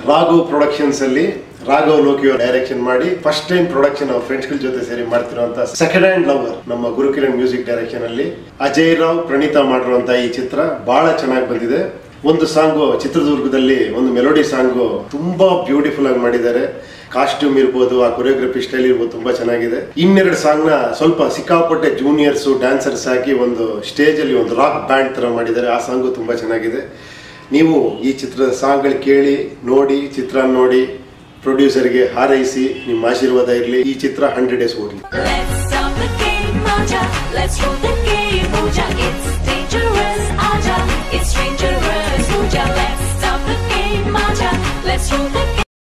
Raghav productions ಅಲ್ಲಿ Raghav Loki direction ಮಾಡಿ first time production ಅವ್ರ ಫ್ರೆಂಡ್ಸ್ ಗಳ ಜೊತೆ ಸೇರಿ ಮಾಡ್ತಿರುವಂತ ಸೆಕೆಂಡ್ ಹ್ಯಾಂಡ್ ಲವರ್ ನಮ್ಮ ಗುರುಕಿರಣ್ ಮ್ಯೂಸಿಕ್ ಡೈರೆಕ್ಷನ್ ಅಲ್ಲಿ ಅಜಯ್ ರಾವ್ ಪ್ರಣೀತಾ ಮಾಡಿರುವಂತ ಈ ಚಿತ್ರ ಬಹಳ ಚೆನ್ನಾಗಿ ಬಂದಿದೆ ಒಂದು ಸಾಂಗು ಚಿತ್ರದುರ್ಗದಲ್ಲಿ ಒಂದು ಮೆಲೋಡಿ ಸಾಂಗು ತುಂಬಾ ಬ್ಯೂಟಿಫುಲ್ ಆಗಿ ಮಾಡಿದ್ದಾರೆ ಕಾಸ್ಟ್ಯೂಮ್ ಇರ್ಬೋದು ಆ ಕೊರಿಯೋಗ್ರಫಿ ಸ್ಟೈಲ್ ಇರ್ಬೋದು ತುಂಬಾ ಚೆನ್ನಾಗಿದೆ ಇನ್ನೆರಡು ಸಾಂಗ್ ನ ಸ್ವಲ್ಪ ಸಿಕ್ಕಾಪಟ್ಟೆ ಜೂನಿಯರ್ಸ್ ಡ್ಯಾನ್ಸರ್ಸ್ ಹಾಕಿ ಒಂದು ಸ್ಟೇಜ್ ಅಲ್ಲಿ ಒಂದು ರಾಕ್ ಬ್ಯಾಂಡ್ ತರ ಮಾಡಿದ್ದಾರೆ ಆ ಸಾಂಗು ತುಂಬಾ ಚೆನ್ನಾಗಿದೆ ನೀವು ಈ ಚಿತ್ರದ ಸಾಂಗ್ಗಳು ಕೇಳಿ ನೋಡಿ ಚಿತ್ರ ನೋಡಿ ಪ್ರೊಡ್ಯೂಸರ್ಗೆ ಹಾರೈಸಿ ನಿಮ್ಮ ಆಶೀರ್ವಾದ ಇರಲಿ ಈ ಚಿತ್ರ ಹಂಡ್ರೆಡ್ ಡೇಸ್ ಓಡಲಿ Let's start the game, Maja. Let's roll the game, Moja. It's dangerous, Aja. It's stranger